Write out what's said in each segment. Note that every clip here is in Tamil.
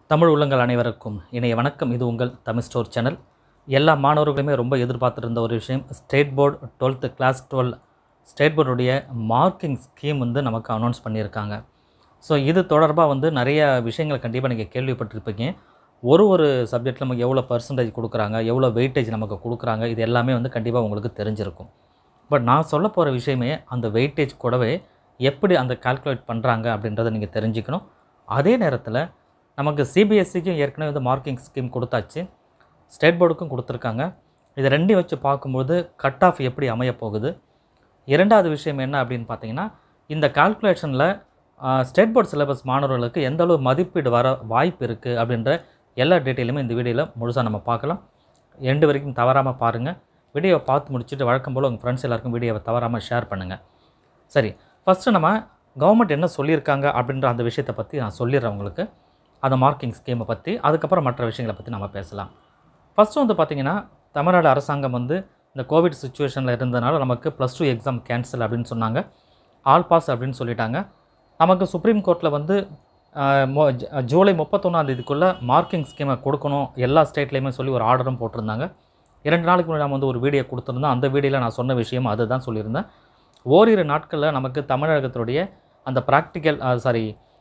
தமிழ் உள்ளங்கள் அனைவருக்கும் இணைய வணக்கம் இது உங்கள் தமிழ் ஸ்டோர் சேனல் எல்லா மாணவர்களுமே ரொம்ப எதிர்பார்த்துருந்த ஒரு விஷயம் state board twelfth class twelve state போர்டுடைய மார்க்கிங் ஸ்கீம் வந்து நமக்கு அனௌன்ஸ் பண்ணியிருக்காங்க ஸோ இது தொடர்பாக வந்து நிறைய விஷயங்கள் கண்டிப்பாக நீங்கள் கேள்விப்பட்டிருப்பீங்க ஒரு ஒரு சப்ஜெக்டில் நமக்கு எவ்வளோ பர்சன்டேஜ் கொடுக்குறாங்க எவ்வளோ வெயிட்டேஜ் நமக்கு கொடுக்குறாங்க இது எல்லாமே வந்து கண்டிப்பாக உங்களுக்கு தெரிஞ்சிருக்கும் பட் நான் சொல்ல போகிற விஷயமே அந்த வெயிட்டேஜ் கூடவே எப்படி அந்த கால்குலேட் பண்ணுறாங்க அப்படின்றத நீங்கள் தெரிஞ்சுக்கணும் அதே நேரத்தில் நமக்கு சிபிஎஸ்சிக்கும் ஏற்கனவே வந்து மார்க்கிங் ஸ்கீம் கொடுத்தாச்சு ஸ்டேட் போர்டுக்கும் கொடுத்துருக்காங்க இது ரெண்டையும் வச்சு பார்க்கும்போது கட் ஆஃப் எப்படி அமைய போகுது இரண்டாவது விஷயம் என்ன அப்படின்னு பார்த்தீங்கன்னா இந்த கால்குலேஷனில் ஸ்டேட் போர்ட் சிலபஸ் மாணவர்களுக்கு எந்த அளவு மதிப்பீடு வர வாய்ப்பு இருக்குது அப்படின்ற எல்லா டீட்டெயிலுமே இந்த வீடியோவில் முழுசாக நம்ம பார்க்கலாம் எண்டு வரைக்கும் தவறாமல் பாருங்கள் வீடியோவை பார்த்து முடிச்சுட்டு வழக்கம் போல் உங்கள் ஃப்ரெண்ட்ஸ் எல்லாருக்கும் வீடியோவை தவறாமல் ஷேர் பண்ணுங்கள் சரி ஃபஸ்ட்டு நம்ம கவர்மெண்ட் என்ன சொல்லியிருக்காங்க அப்படின்ற அந்த விஷயத்தை பற்றி நான் சொல்லிடுறேன் உங்களுக்கு அந்த மார்க்கிங் ஸ்கீமை பற்றி அதுக்கப்புறம் மற்ற விஷயங்களை பற்றி நம்ம பேசலாம் ஃபஸ்ட்டு வந்து பார்த்திங்கன்னா தமிழ்நாடு அரசாங்கம் வந்து இந்த கோவிட் சுச்சுவேஷனில் இருந்ததுனால நமக்கு ப்ளஸ் டூ எக்ஸாம் கேன்சல் அப்படின்னு சொன்னாங்க ஆல் பாஸ் அப்படின்னு சொல்லிட்டாங்க நமக்கு சுப்ரீம் கோர்ட்டில் வந்து ஆஹ், மொ- ஜ- ஜூலை முப்பத்தொன்னாம் தேதிக்குள்ளே மார்க்கிங் ஸ்கீமை கொடுக்கணும் எல்லா ஸ்டேட்லேயுமே சொல்லி ஒரு ஆர்டரும் போட்டிருந்தாங்க இரண்டு நாளைக்கு முன்னாடி நம்ம வந்து ஒரு வீடியோ கொடுத்துருந்தோம் அந்த வீடியோவில் நான் சொன்ன விஷயம் அதுதான் சொல்லியிருந்தேன் ஓரிரு நாட்களில் நமக்கு தமிழகத்துடைய அந்த ப்ராக்டிக்கல் சாரி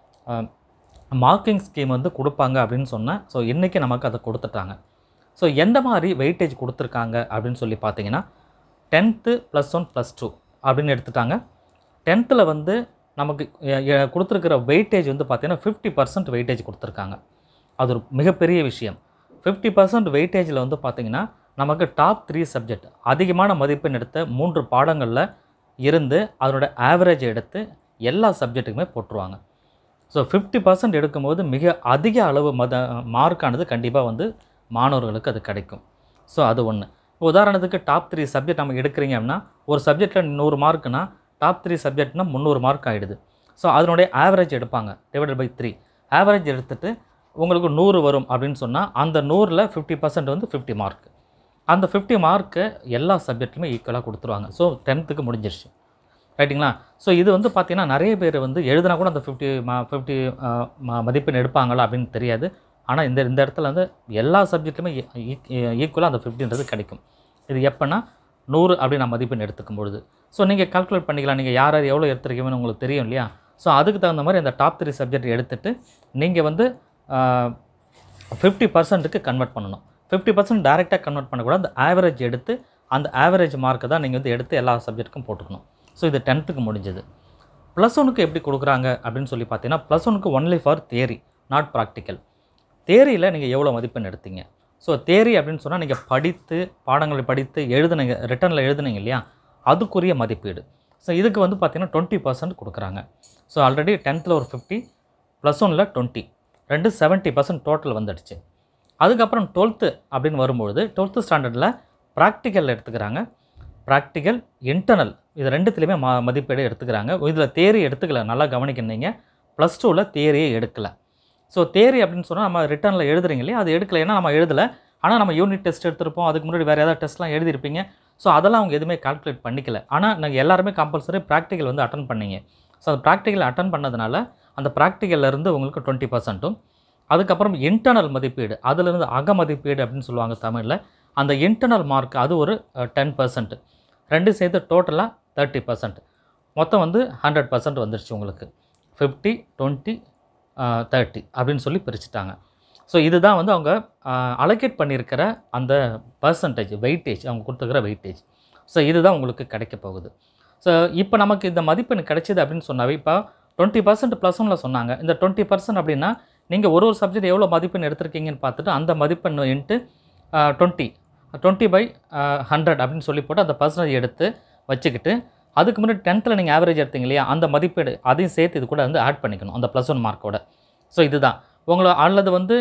மார்க்கிங் ஸ்கீம் வந்து கொடுப்பாங்க அப்படின்னு சொன்னேன் ஸோ இன்றைக்கி நமக்கு அதை கொடுத்துட்டாங்க ஸோ எந்த மாதிரி வெயிட்டேஜ் கொடுத்துருக்காங்க அப்படின்னு சொல்லி பார்த்தீங்கன்னா tenth plus one plus two அப்படின்னு எடுத்துட்டாங்க டென்த்தில் வந்து நமக்கு எ- எ- கொடுத்துருக்கிற வெயிட்டேஜ் வந்து பார்த்தீங்கன்னா ஃபிஃப்டி பர்சன்ட் வெயிட்டேஜ் கொடுத்துருக்காங்க அது ஒரு மிகப்பெரிய விஷயம் ஃபிஃப்டி பர்சன்ட் வெயிட்டேஜில் வந்து பார்த்தீங்கன்னா நமக்கு டாப் த்ரீ சப்ஜெக்ட் அதிகமான மதிப்பெண் எடுத்த மூன்று பாடங்களில் இருந்து அதனோட ஆவரேஜ் எடுத்து எல்லா சப்ஜெக்ட்டுக்குமே போட்டுருவாங்க ஸோ ஃபிஃப்டி பர்சன்ட் எடுக்கும்போது மிக அதிக அளவு மத மார்க்கானது கண்டிப்பாக வந்து மாணவர்களுக்கு அது கிடைக்கும் ஸோ அது ஒன்று உதாரணத்துக்கு டாப் த்ரீ சப்ஜெக்ட் நம்ம எடுக்கிறீங்க அப்படின்னா ஒரு சப்ஜெக்டில் நூறு மார்க்குனா டாப் த்ரீ சப்ஜெக்ட்னா முந்நூறு மார்க் ஆகிடுது ஸோ அதனுடைய ஆவரேஜ் எடுப்பாங்க டிவைடட் பை த்ரீ ஆவரேஜ் எடுத்துட்டு உங்களுக்கு நூறு வரும் அப்படின்னு சொன்னால் அந்த நூறில் ஃபிஃப்டி பர்சன்ட் வந்து ஃபிஃப்டி மார்க் அந்த ஃபிஃப்டி மார்க்கு எல்லா சப்ஜெக்ட்டுமே ஈக்குவலாக கொடுத்துருவாங்க ஸோ டென்த்துக்கு முடிஞ்சிருச்சு ரைட்டுங்களா ஸோ இது வந்து பார்த்தீங்கன்னா நிறைய பேர் வந்து எழுதினா கூட அந்த ஃபிஃப்டி மா ஃபிஃப்டி மதிப்பெண் எடுப்பாங்களா அப்படின்னு தெரியாது ஆனால் இந்த இந்த இடத்துல வந்து எல்லா சப்ஜெக்ட்டுமே ஈக்குவலாக அந்த ஃபிஃப்டின்றது கிடைக்கும் இது எப்போனா நூறு அப்படி நான் மதிப்பெண் எடுத்துக்கும் பொழுது ஸோ நீங்கள் கால்குலேட் பண்ணிக்கலாம் நீங்கள் யார் யார் எவ்வளோ எடுத்துருக்கீங்கன்னு உங்களுக்கு தெரியும் இல்லையா ஸோ அதுக்கு தகுந்த மாதிரி அந்த டாப் த்ரீ சப்ஜெக்ட் எடுத்துட்டு நீங்கள் வந்து ஃபிஃப்டி பர்சன்ட்டுக்கு கன்வெர்ட் பண்ணணும் ஃபிஃப்டி பர்சன்ட் டேரெக்டாக கன்வெர்ட் பண்ணக்கூடாது அந்த ஆவரேஜ் எடுத்து அந்த ஆவரேஜ் மார்க்கை தான் நீங்கள் வந்து எடுத்து எல்லா சப்ஜெக்ட்டுக்கும் போட்டுக்கணும் ஸோ இது டென்த்துக்கு முடிஞ்சது ப்ளஸ் ஒனுக்கு எப்படி கொடுக்குறாங்க அப்படின்னு சொல்லி பார்த்தீங்கன்னா ப்ளஸ் ஒனுக்கு only for theory not practical தேரியில் நீங்கள் எவ்வளோ மதிப்பெண் எடுத்தீங்க ஸோ தேரி அப்படின்னு சொன்னால் நீங்கள் படித்து பாடங்களை படித்து எழுதுனீங்க ரிட்டனில் எழுதுனீங்க இல்லையா அதுக்குரிய மதிப்பீடு ஸோ இதுக்கு வந்து பார்த்தீங்கன்னா டுவெண்ட்டி பர்சன்ட் கொடுக்குறாங்க ஸோ ஆல்ரெடி டென்த்தில் ஒரு ஃபிஃப்டி ப்ளஸ் ஒனில் டுவெண்ட்டி ரெண்டு செவன்ட்டி பர்சன்ட் டோட்டல் வந்துடுச்சு அதுக்கப்புறம் டுவெல்த்து அப்படின்னு வரும்பொழுது டுவெல்த்து ஸ்டாண்டர்டில் ப்ராக்டிக்கல் எடுத்துக்கிறாங்க ப்ராக்டிக்கல் இன்டர்னல் இது ரெண்டுத்துலேயுமே ம மதிப்பீடு எடுத்துக்கிறாங்க இதில் தேரி எடுத்துக்கல நல்லா கவனிக்கிறீங்க ப்ளஸ் டூவில் தேரியே எடுக்கலை ஸோ தேரி அப்படின்னு சொன்னால் நம்ம ரிட்டனில் எழுதுறீங்க இல்லையா அது எடுக்கல ஏன்னா நம்ம எழுதலை ஆனால் நம்ம யூனிட் டெஸ்ட் எடுத்திருப்போம் அதுக்கு முன்னாடி வேறு ஏதாவது டெஸ்ட்லாம் எழுதியிருப்பீங்க ஸோ அதெல்லாம் அவங்க எதுவுமே கால்குலேட் பண்ணிக்கல ஆனால் நாங்கள் எல்லாருமே கம்பல்சரி ப்ராக்டிக்கல் வந்து அட்டன் பண்ணீங்க ஸோ அந்த ப்ராக்டிக்கல் அட்டன் பண்ணதுனால அந்த practical-ல இருந்து உங்களுக்கு டுவெண்ட்டி பர்சன்ட்டும் அதுக்கப்புறம் இன்டர்னல் மதிப்பீடு அதிலிருந்து அக மதிப்பீடு அப்படின்னு சொல்லுவாங்க தமிழில் அந்த இன்டர்னல் மார்க் அது ஒரு டென் பர்சன்ட் ரெண்டு சேர்த்து டோட்டலாக தேர்ட்டி பர்சன்ட் மொத்தம் வந்து ஹண்ட்ரட் பர்சன்ட் வந்துருச்சு உங்களுக்கு ஃபிஃப்டி டுவெண்ட்டி தேர்ட்டி அப்படின்னு சொல்லி பிரிச்சுட்டாங்க ஸோ இதுதான் வந்து அவங்க அலோகேட் பண்ணியிருக்கிற அந்த பர்சன்டேஜ் வெயிட்டேஜ் அவங்க கொடுத்துருக்கிற வெயிட்டேஜ் ஸோ இதுதான் உங்களுக்கு கிடைக்க போகுது ஸோ இப்போ நமக்கு இந்த மதிப்பெண் கிடைச்சிது அப்படின்னு சொன்னாவே இப்போ டுவெண்ட்டி பர்சன்ட் ப்ளஸ் ஒன்ல சொன்னாங்க இந்த டுவெண்ட்டி பர்சன்ட் அப்படின்னா நீங்கள் ஒரு ஒரு சப்ஜெக்ட் எவ்வளோ மதிப்பெண் எடுத்திருக்கீங்கன்னு பார்த்துட்டு அந்த மதிப்பெண் into twenty twenty by hundred அப்படின்னு சொல்லி போட்டு அந்த பர்சன்டேஜ் எடுத்து வச்சுக்கிட்டு அதுக்கு முன்னாடி டென்த்தில் நீங்கள் ஆவரேஜ் எடுத்தீங்க இல்லையா அந்த மதிப்பீடு அதையும் சேர்த்து இது கூட வந்து ஆட் பண்ணிக்கணும் அந்த ப்ளஸ் ஒன் மார்க்கோட ஸோ இதுதான் உங்களை அல்லது வந்து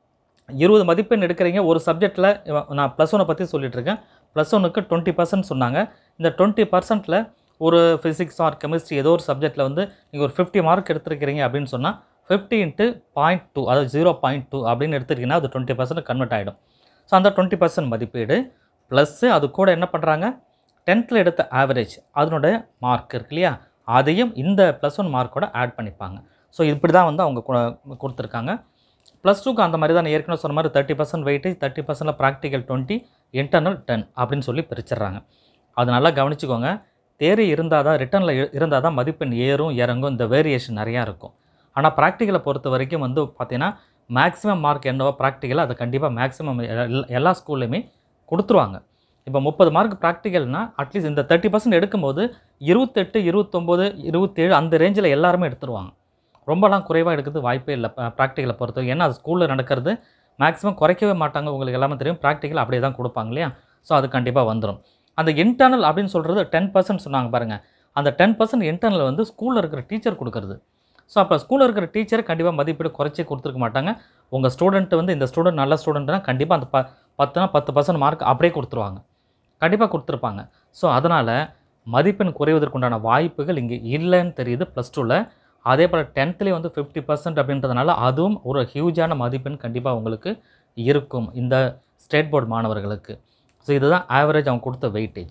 இருபது மதிப்பெண் எடுக்கிறீங்க ஒரு சப்ஜெக்ட்டில் நான் ப்ளஸ் ஒன்னை பற்றி சொல்லிட்டு இருக்கேன் ப்ளஸ் ஒனுக்கு டுவெண்ட்டி பர்சன்ட் சொன்னாங்க இந்த டுவெண்ட்டி பர்சன்ட்டில் ஒரு ஃபிசிக்ஸ் ஆர் கெமிஸ்ட்ரி ஏதோ ஒரு சப்ஜெக்ட்டில் வந்து நீங்கள் ஒரு ஃபிஃப்டி மார்க் எடுத்துருக்கிறீங்க அப்படின்னு சொன்னால் ஃபிஃப்டி இன்ட்டு பாயிண்ட் டூ அதாவது ஜீரோ பாயிண்ட் டூ அப்படின்னு எடுத்துருக்கீங்கன்னா அது டுவெண்ட்டி பர்சன்ட் கன்வெர்ட் ஆகிடும் ஸோ அந்த டுவெண்ட்டி பர்சன்ட் மதிப்பீடு ப்ளஸ்ஸு அது கூட என்ன பண்ணுறாங்க டென்த்தில் எடுத்த ஆவரேஜ் அதனுடைய மார்க் இருக்கு இல்லையா அதையும் இந்த ப்ளஸ் ஒன் மார்க்கோட ஆட் பண்ணிப்பாங்க ஸோ இப்படி தான் வந்து அவங்க கு- கொடுத்துருக்காங்க ப்ளஸ் டூக்கு அந்த மாதிரி தான் நான் ஏற்கனவே சொன்ன மாதிரி தேர்ட்டி பர்சன்ட் வெயிட்டேஜ் தேர்ட்டி பர்சன்டில் ப்ராக்டிக்கல் டுவெண்ட்டி இன்டர்னல் டென் அப்படின்னு சொல்லி பிரிச்சிடுறாங்க அது நல்லா கவனிச்சுக்கோங்க தேரி இருந்தால் தான் ரிட்டனில் இருந்தால் தான் மதிப்பெண் ஏறும் இறங்கும் இந்த வேரியேஷன் நிறையா இருக்கும் ஆனால் ப்ராக்டிக்கலை பொறுத்த வரைக்கும் வந்து பார்த்தீங்கன்னா மேக்ஸிமம் மார்க் என்னவோ ப்ராக்டிக்கலாக அதை கண்டிப்பாக மேக்ஸிமம் எல்லா ஸ்கூல்லையுமே கொடுத்துருவாங்க இப்போ முப்பது மார்க் ப்ராக்டிக்கல்னா அட்லீஸ்ட் இந்த தேர்ட்டி பர்சன்ட் எடுக்கும்போது இருபத்தெட்டு இருபத்தொம்போது இருபத்தேழு அந்த ரேஞ்சில் எல்லாருமே எடுத்துருவாங்க ரொம்பலாம் குறைவாக எடுக்கிறது வாய்ப்பே இல்லை ப்ராக்டிக்கலை பொறுத்தவரைக்கும் ஏன்னா அது ஸ்கூலில் நடக்கிறது மேக்ஸிமம் குறைக்கவே மாட்டாங்க உங்களுக்கு எல்லாமே தெரியும் ப்ராக்டிக்கல் அப்படியே தான் கொடுப்பாங்க இல்லையா ஸோ அது கண்டிப்பாக வந்துடும் அந்த இன்டர்னல் அப்படின்னு சொல்கிறது டென் பர்சன்ட் சொன்னாங்க பாருங்கள் அந்த டென் பர்சன்ட் இன்டர்னல் வந்து ஸ்கூலில் இருக்கிற டீச்சர் கொடுக்குறது ஸோ அப்போ ஸ்கூலில் இருக்கிற டீச்சர் கண்டிப்பாக மதிப்பீடு குறைச்சி கொடுத்துருக்க மாட்டாங்க உங்கள் ஸ்டூடெண்ட் வந்து இந்த ஸ்டூடெண்ட் நல்ல ஸ்டூடெண்ட்னா கண்டிப்பாக அந்த ப பத்துனா பத்து பர்சன்ட் மார்க் அப்படியே கொடுத்துருவாங்க கண்டிப்பாக கொடுத்துருப்பாங்க ஸோ அதனால் மதிப்பெண் குறைவதற்குண்டான வாய்ப்புகள் இங்கே இல்லைன்னு தெரியுது ப்ளஸ் டூவில் அதே போல் டென்த்லேயே வந்து ஃபிஃப்டி பர்சன்ட் அப்படின்றதுனால அதுவும் ஒரு ஹியூஜான மதிப்பெண் கண்டிப்பாக உங்களுக்கு இருக்கும் இந்த ஸ்டேட் போர்டு மாணவர்களுக்கு ஸோ இதுதான் ஆவரேஜ் அவங்க கொடுத்த வெயிட்டேஜ்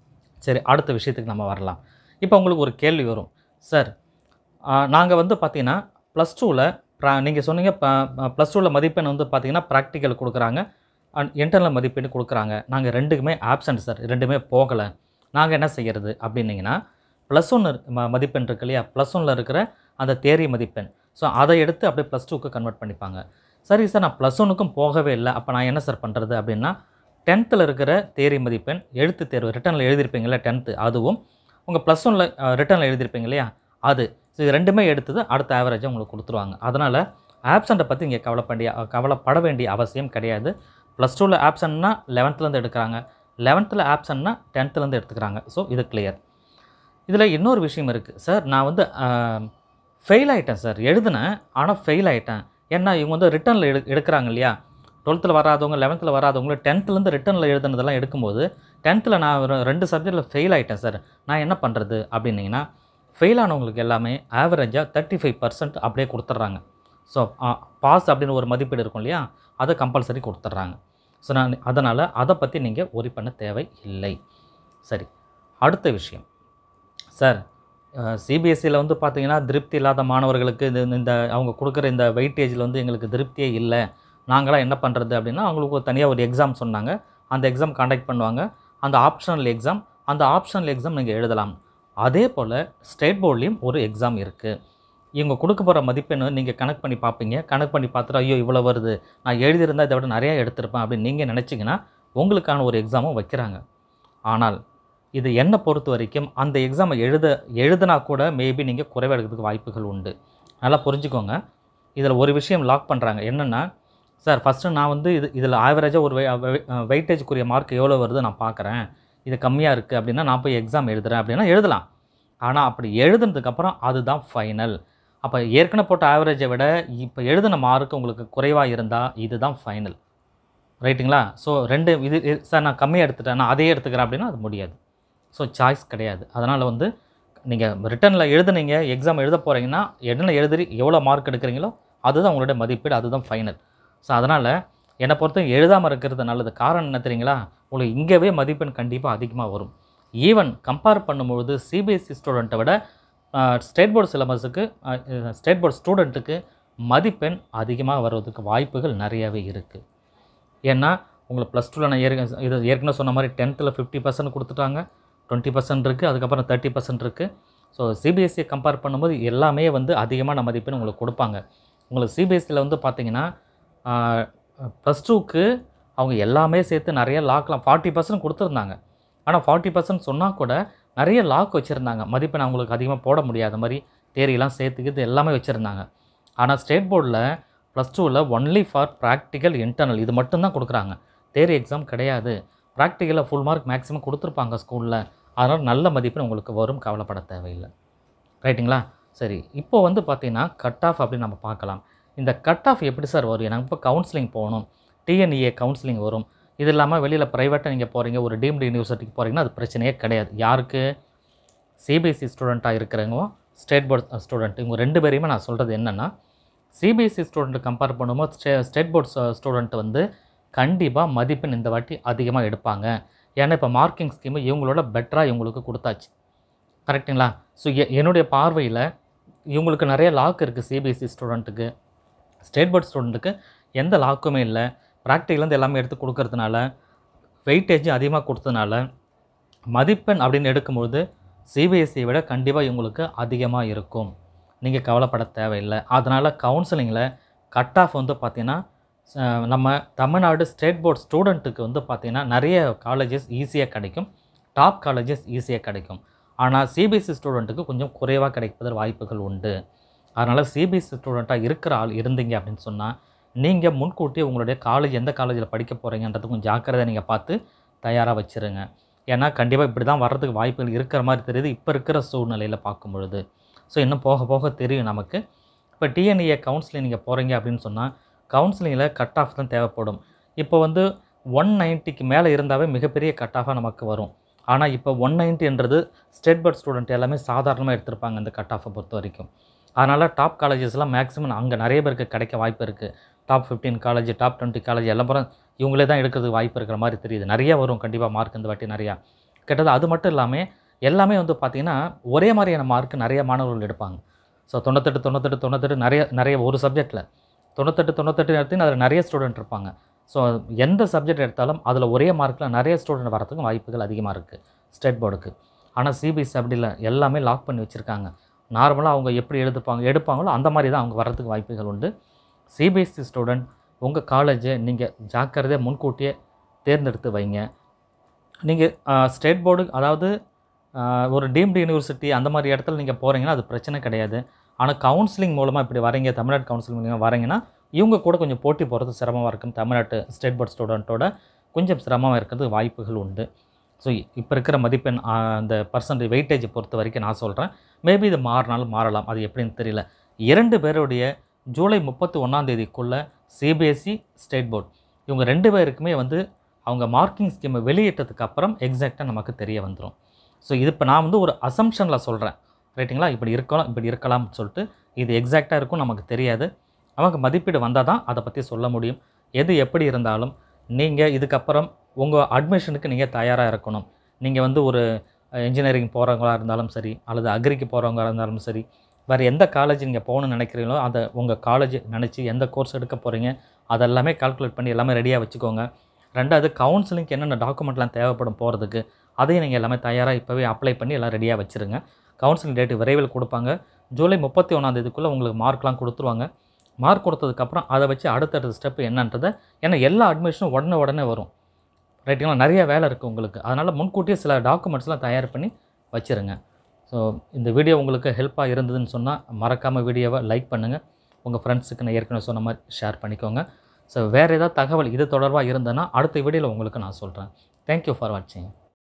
சரி அடுத்த விஷயத்துக்கு நம்ம வரலாம் இப்போ உங்களுக்கு ஒரு கேள்வி வரும் சார் நாங்கள் வந்து பார்த்தீங்கன்னா ப்ளஸ் டூவில் ப்ரா நீங்கள் சொன்னீங்க ப்ளஸ் டூவில் மதிப்பெண் வந்து பார்த்தீங்கன்னா ப்ராக்டிக்கல் கொடுக்குறாங்க அண்ட் இன்டர்னல் மதிப்பெண் கொடுக்குறாங்க நாங்கள் ரெண்டுக்குமே ஆப்சண்ட் சார் ரெண்டுமே போகலை நாங்கள் என்ன செய்கிறது அப்படின்னீங்கன்னா ப்ளஸ் ஒன்று ம மதிப்பெண் இருக்கு இல்லையா ப்ளஸ் ஒன்னில் இருக்கிற அந்த தேரி மதிப்பெண் ஸோ அதை எடுத்து அப்படியே ப்ளஸ் டூக்கு கன்வெர்ட் பண்ணிப்பாங்க சரி சார் நான் ப்ளஸ் ஒன்றுக்கும் போகவே இல்லை அப்போ நான் என்ன சார் பண்ணுறது அப்படின்னா டென்த்தில் இருக்கிற தேரி மதிப்பெண் எழுத்து தேர்வு ரிட்டனில் எழுதியிருப்பீங்களா டென்த்து அதுவும் உங்கள் ப்ளஸ் ஒனில் ரிட்டனில் எழுதியிருப்பீங்க இல்லையா அது ஸோ இது ரெண்டுமே எடுத்தது அடுத்த ஆவரேஜாக உங்களுக்கு கொடுத்துருவாங்க அதனால் ஆப்சண்ட்டை பற்றி இங்கே கவலைப்பண்டிய கவலைப்பட வேண்டிய அவசியம் கிடையாது ப்ளஸ் டூவில் ஆப்சன்னா லெவன்த்துலேருந்து எடுக்கிறாங்க லெவன்த்தில் ஆப்சன்னா டென்த்துலேருந்து எடுத்துக்கிறாங்க ஸோ இது கிளியர் இதில் இன்னொரு விஷயம் இருக்குது சார் நான் வந்து ஃபெயில் ஆகிட்டேன் சார் எழுதினேன் ஆனால் ஃபெயில் ஆகிட்டேன் ஏன்னா இவங்க வந்து ரிட்டனில் எடு எடுக்கிறாங்க இல்லையா டுவெல்த்தில் வராதவங்க லெவன்த்தில் வராதவங்க டென்த்துலேருந்து ரிட்டனில் எழுதுனதெல்லாம் எடுக்கும்போது டென்த்தில் நான் ஒரு ரெண்டு சப்ஜெக்டில் ஃபெயில் ஆகிட்டேன் சார் நான் என்ன பண்ணுறது அப்படின்னீங்கன்னா ஃபெயில் ஆனவங்களுக்கு எல்லாமே ஆவரேஜாக தேர்ட்டி ஃபைவ் பர்சன்ட் அப்படியே கொடுத்துட்றாங்க ஸோ பாஸ் அப்படின்னு ஒரு மதிப்பீடு இருக்கும் இல்லையா அதை கம்பல்சரி கொடுத்துட்றாங்க ஸோ நான் அதனால் அதை பற்றி நீங்கள் ஒரி பண்ண தேவை இல்லை சரி அடுத்த விஷயம் சார் சிபிஎஸ்சியில் வந்து பார்த்தீங்கன்னா திருப்தி இல்லாத மாணவர்களுக்கு இது இந்த அவங்க கொடுக்குற இந்த வெயிட்டேஜில் வந்து எங்களுக்கு திருப்தியே இல்லை நாங்களாம் என்ன பண்ணுறது அப்படின்னா அவங்களுக்கு தனியாக ஒரு எக்ஸாம் சொன்னாங்க அந்த எக்ஸாம் கண்டக்ட் பண்ணுவாங்க அந்த ஆப்ஷனல் எக்ஸாம் அந்த ஆப்ஷனல் எக்ஸாம் நீங்கள் எழுதலாம் அதே போல் ஸ்டேட் போர்ட்லேயும் ஒரு எக்ஸாம் இருக்குது இவங்க கொடுக்க போகிற மதிப்பெண் நீங்கள் கணக்கு பண்ணி பார்ப்பீங்க கணக்கு பண்ணி பார்த்துட்டு ஐயோ இவ்வளோ வருது நான் எழுதியிருந்தால் இதை விட நிறையா எடுத்திருப்பேன் அப்படின்னு நீங்கள் நினச்சிங்கன்னா உங்களுக்கான ஒரு எக்ஸாமும் வைக்கிறாங்க ஆனால் இது என்னை பொறுத்த வரைக்கும் அந்த எக்ஸாமை எழுத எழுதினா கூட மேபி நீங்கள் குறைவாக எடுக்கிறதுக்கு வாய்ப்புகள் உண்டு நல்லா புரிஞ்சுக்கோங்க இதில் ஒரு விஷயம் லாக் பண்ணுறாங்க என்னென்னா சார் ஃபஸ்ட்டு நான் வந்து இது இதில் ஆவரேஜாக ஒரு வெயிட்டேஜுக்குரிய மார்க் எவ்வளோ வருது நான் பார்க்குறேன் இது கம்மியாக இருக்குது அப்படின்னா நான் போய் எக்ஸாம் எழுதுகிறேன் அப்படின்னா எழுதலாம் ஆனால் அப்படி எழுதுனதுக்கப்புறம் அதுதான் ஃபைனல் அப்போ ஏற்கனவே போட்ட ஆவரேஜை விட இப்போ எழுதின மார்க் உங்களுக்கு குறைவாக இருந்தால் இதுதான் ஃபைனல் ரைட்டுங்களா ஸோ ரெண்டு இது இது- சார் நான் கம்மியாக எடுத்துட்டேன் நான் அதே எடுத்துக்கிறேன் அப்படின்னா அது முடியாது ஸோ சாய்ஸ் கிடையாது அதனால் வந்து நீங்கள் ரிட்டனில் எழுதுனீங்க எக்ஸாம் எழுத போகிறீங்கன்னா என்ன எழுதி எவ்வளோ மார்க் எடுக்கிறீங்களோ அதுதான் உங்களுடைய மதிப்பீடு அதுதான் ஃபைனல் ஸோ அதனால் என்னை பொறுத்த எழுதாமல் இருக்கிறது நல்லது காரணம் என்ன தெரியுங்களா உங்களுக்கு இங்கேவே மதிப்பெண் கண்டிப்பாக அதிகமாக வரும் ஈவன் கம்பேர் பண்ணும்பொழுது சிபிஎஸ்சி ஸ்டூடெண்ட்டை விட ஸ்டேட் போர்டு சிலபஸுக்கு ஸ்டேட் போர்டு ஸ்டூடெண்ட்டுக்கு மதிப்பெண் அதிகமாக வருவதற்கு வாய்ப்புகள் நிறையவே இருக்குது ஏன்னா உங்களுக்கு ப்ளஸ் டூவில் நான் ஏற்க இது ஏற்கனவே சொன்ன மாதிரி டென்த்தில் ஃபிஃப்டி பர்சன்ட் கொடுத்துட்டாங்க டுவெண்ட்டி பர்சன்ட் இருக்குது அதுக்கப்புறம் தேர்ட்டி பர்சன்ட் இருக்குது ஸோ சிபிஎஸ்சியை கம்பேர் பண்ணும்போது எல்லாமே வந்து அதிகமான மதிப்பெண் உங்களுக்கு கொடுப்பாங்க உங்களுக்கு சிபிஎஸ்சியில் வந்து பார்த்தீங்கன்னா ப்ளஸ் டூக்கு அவங்க எல்லாமே சேர்த்து நிறைய லாக்லாம் ஃபார்ட்டி பர்சன்ட் கொடுத்துருந்தாங்க ஆனால் ஃபார்ட்டி பர்சன்ட் சொன்னால் கூட நிறைய லாக் வச்சுருந்தாங்க மதிப்பெண் அவங்களுக்கு அதிகமாக போட முடியாத மாதிரி தேரியெல்லாம் சேர்த்துக்கிது எல்லாமே வச்சுருந்தாங்க ஆனால் ஸ்டேட் போர்டில் ப்ளஸ் டூவில் ஒன்லி ஃபார் ப்ராக்டிக்கல் இன்டர்னல் இது மட்டும்தான் கொடுக்குறாங்க தேரி எக்ஸாம் கிடையாது ப்ராக்டிக்கலில் ஃபுல் மார்க் மேக்ஸிமம் கொடுத்துருப்பாங்க ஸ்கூலில் அதனால் நல்ல மதிப்பெண் உங்களுக்கு வரும் கவலைப்பட தேவையில்லை ரைட்டுங்களா சரி இப்போ வந்து பார்த்தீங்கன்னா கட் ஆஃப் அப்படின்னு நம்ம பார்க்கலாம் இந்த கட் ஆஃப் எப்படி சார் வரும் எனக்கு இப்போ கவுன்சிலிங் போகணும் டிஎன்இஏ கவுன்சிலிங் வரும் இது இல்லாமல் வெளியில் ப்ரைவேட்டாக நீங்கள் போகிறீங்க ஒரு டீம்டு யூனிவர்சிட்டிக்கு போகிறீங்கன்னா அது பிரச்சனையே கிடையாது யாருக்கு சிபிஎஸ்சி ஸ்டூடெண்ட்டாக இருக்கிறவங்க ஸ்டேட் போர்ட் ஸ்டூடெண்ட் இவங்க ரெண்டு பேரையுமே நான் சொல்கிறது என்னென்னா சிபிஎஸ்சி ஸ்டூடெண்ட்டை கம்பேர் பண்ணும்போது ஸ்டே ஸ்டேட் போர்ட் ஸ்டூடெண்ட் வந்து கண்டிப்பாக மதிப்பெண் இந்த வாட்டி அதிகமாக எடுப்பாங்க ஏன்னா இப்போ மார்க்கிங் ஸ்கீமு இவங்களோட பெட்டராக இவங்களுக்கு கொடுத்தாச்சு கரெக்டுங்களா ஸோ என்னுடைய பார்வையில் இவங்களுக்கு நிறைய லாக் இருக்குது சிபிஎஸ்சி ஸ்டூடெண்ட்டுக்கு ஸ்டேட் போர்ட் ஸ்டூடெண்ட்டுக்கு எந்த லாக்குமே இல்லை ப்ராக்டிகலேருந்து எல்லாமே எடுத்து கொடுக்கறதுனால வெயிட்டேஜ் அதிகமாக கொடுத்ததுனால மதிப்பெண் அப்படின்னு எடுக்கும்பொழுது சிபிஎஸ்சியை விட கண்டிப்பாக இவங்களுக்கு அதிகமாக இருக்கும் நீங்கள் கவலைப்பட தேவையில்லை அதனால் கவுன்சிலிங்கில் கட் ஆஃப் வந்து பார்த்திங்கன்னா அஹ், நம்ம தமிழ்நாடு ஸ்டேட் போர்ட் ஸ்டூடெண்ட்டுக்கு வந்து பார்த்திங்கன்னா நிறைய காலேஜஸ் ஈஸியாக கிடைக்கும் டாப் காலேஜஸ் ஈஸியாக கிடைக்கும் ஆனால் சிபிஎஸ்சி ஸ்டூடெண்ட்டுக்கு கொஞ்சம் குறைவாக கிடைப்பதற்கு வாய்ப்புகள் உண்டு அதனால் சிபிஎஸ்சி ஸ்டூடெண்ட்டாக இருக்கிற ஆள் இருந்தீங்க அப்படின்னு சொன்னால் நீங்கள் முன்கூட்டி உங்களுடைய காலேஜ் எந்த காலேஜில் படிக்க போகிறீங்கன்றது கொஞ்சம் ஜாக்கிரதை நீங்கள் பார்த்து தயாராக வச்சுருங்க ஏன்னா கண்டிப்பாக இப்படி தான் வர்றதுக்கு வாய்ப்புகள் இருக்கிற மாதிரி தெரியுது இப்போ இருக்கிற சூழ்நிலையில் பார்க்கும் பொழுது ஸோ இன்னும் போக போக தெரியும் நமக்கு இப்போ டிஎன்ஏ கவுன்சிலிங் நீங்கள் போகிறீங்க அப்படின்னு சொன்னால் கவுன்சிலிங்கில் கட் ஆஃப் தான் தேவைப்படும் இப்போ வந்து ஒன் நைன்ட்டிக்கு மேலே இருந்தாவே மிகப்பெரிய கட் ஆஃபாக நமக்கு வரும் ஆனால் இப்போ ஒன் நைன்ட்டின்றது ஸ்டேட் போர்ட் ஸ்டூடெண்ட் எல்லாமே சாதாரணமாக எடுத்திருப்பாங்க இந்த கட் ஆஃபை பொறுத்த வரைக்கும் அதனால் டாப் காலேஜஸ்லாம் மேக்ஸிமம் அங்கே நிறைய பேருக்கு கிடைக்க வாய்ப்பு இருக்குது top fifteen college top twenty college எல்லாம் பூரா இவங்களே தான் எடுக்கிறதுக்கு வாய்ப்பு இருக்கிற மாதிரி தெரியுது நிறைய வரும் கண்டிப்பாக மார்க் இந்த வாட்டி நிறையா கிட்டத்தட்ட அது மட்டும் இல்லாமல் எல்லாமே வந்து பார்த்திங்கன்னா ஒரே மாதிரியான மார்க் நிறைய மாணவர்கள் எடுப்பாங்க ஸோ தொண்ணூத்தெட்டு தொண்ணூத்தெட்டு தொண்ணூத்தெட்டு நிறைய நிறைய ஒரு சப்ஜெக்ட்டில் தொண்ணூத்தெட்டு தொண்ணூத்தெட்டு எடுத்து அதில் நிறைய ஸ்டூடெண்ட் இருப்பாங்க ஸோ எந்த சப்ஜெக்ட் எடுத்தாலும் அதில் ஒரே மார்க்கில் நிறைய ஸ்டூடெண்ட் வரதுக்கும் வாய்ப்புகள் அதிகமாக இருக்குது ஸ்டேட் போர்டுக்கு ஆனால் சிபிஎஸ்சி அப்படி இல்லை எல்லாமே லாக் பண்ணி வச்சுருக்காங்க நார்மலாக அவங்க எப்படி எடுத்துப்பாங்க எடுப்பாங்களோ அந்த மாதிரி தான் அவங்க வர்றதுக்கு வாய்ப்புகள் உண்டு சிபிஎஸ்சி ஸ்டூடெண்ட் உங்கள் காலேஜை நீங்கள் ஜாக்கிரதையாக முன்கூட்டியே தேர்ந்தெடுத்து வைங்க நீங்கள் ஸ்டேட் போர்டு அதாவது ஆஹ், ஒரு டீம்டு யூனிவர்சிட்டி அந்த மாதிரி இடத்துல நீங்கள் போகிறீங்கன்னா அது பிரச்சனை கிடையாது ஆனால் கவுன்சிலிங் மூலமாக இப்படி வரீங்க தமிழ்நாடு கவுன்சிலிங் மூலமாக வரீங்கன்னா இவங்க கூட கொஞ்சம் போட்டி போகிறது சிரமமாக இருக்கும் தமிழ்நாட்டு ஸ்டேட் போர்ட் ஸ்டூடெண்ட்டோட கொஞ்சம் சிரமமாக இருக்கிறதுக்கு வாய்ப்புகள் உண்டு ஸோ இப்போ இருக்கிற மதிப்பெண் ஆஹ், அந்த பர்சன்டேஜ் வெயிட்டேஜை பொறுத்த வரைக்கும் நான் சொல்கிறேன் மேபி இது மாறினாலும் மாறலாம் அது எப்படின்னு தெரியல இரண்டு பேருடைய ஜூலை முப்பத்தி ஒன்றாம் தேதிக்குள்ளே சிபிஎஸ்சி ஸ்டேட் போர்ட் இவங்க ரெண்டு பேருக்குமே வந்து அவங்க மார்க்கிங் ஸ்கீமை வெளியிட்டதுக்கு அப்புறம் எக்ஸாக்டாக நமக்கு தெரிய வந்துடும் ஸோ இது இப்போ நான் வந்து ஒரு அசம்ஷனில் சொல்கிறேன் ரைட்டுங்களா இப்படி இருக்கலாம் இப்படி இருக்கலாம்னு சொல்லிட்டு இது எக்ஸாக்டாக இருக்கும் நமக்கு தெரியாது அவங்க மதிப்பீடு வந்தால் தான் அதை பற்றி சொல்ல முடியும் எது எப்படி இருந்தாலும் நீங்கள் இதுக்கப்புறம் உங்கள் அட்மிஷனுக்கு நீங்கள் தயாராக இருக்கணும் நீங்கள் வந்து ஒரு இன்ஜினியரிங் போகிறவங்களா இருந்தாலும் சரி அல்லது அக்ரிக்கு போகிறவங்களா இருந்தாலும் சரி வேறு எந்த காலேஜ் நீங்கள் போகணும்னு நினைக்கிறீங்களோ அதை உங்கள் காலேஜ் நினச்சி எந்த கோர்ஸ் எடுக்க போகிறீங்க அதெல்லாமே கால்குலேட் பண்ணி எல்லாமே ரெடியாக வச்சுக்கோங்க ரெண்டாவது கவுன்சிலிங்க்கு என்னென்ன டாக்குமெண்ட்லாம் தேவைப்படும் போகிறதுக்கு அதையும் நீங்கள் எல்லாமே தயாராக இப்போவே அப்ளை பண்ணி எல்லாம் ரெடியாக வச்சுருங்க கவுன்சிலிங் டேட்டு விரைவில் கொடுப்பாங்க ஜூலை முப்பத்தி ஒன்றாந்தேதிக்குள்ளே உங்களுக்கு மார்க்லாம் கொடுத்துருவாங்க மார்க் கொடுத்ததுக்கப்புறம் அதை வச்சு அடுத்தடுத்த ஸ்டெப் என்னன்றதை ஏன்னா எல்லா அட்மிஷனும் உடனே உடனே வரும் ரைட்டுங்களா நிறைய வேலை இருக்குது உங்களுக்கு அதனால் முன்கூட்டியே சில டாக்குமெண்ட்ஸ்லாம் தயார் பண்ணி வச்சுருங்க ஸோ இந்த வீடியோ உங்களுக்கு ஹெல்ப்பாக இருந்ததுன்னு சொன்னால் மறக்காமல் வீடியோவை லைக் பண்ணுங்கள் உங்கள் ஃப்ரெண்ட்ஸுக்கு நான் ஏற்கனவே சொன்ன மாதிரி ஷேர் பண்ணிக்கோங்க ஸோ வேறு ஏதாவது தகவல் இது தொடர்பாக இருந்ததுன்னா அடுத்த வீடியோவில் உங்களுக்கு நான் சொல்கிறேன் தேங்க்யூ ஃபார் வாட்சிங்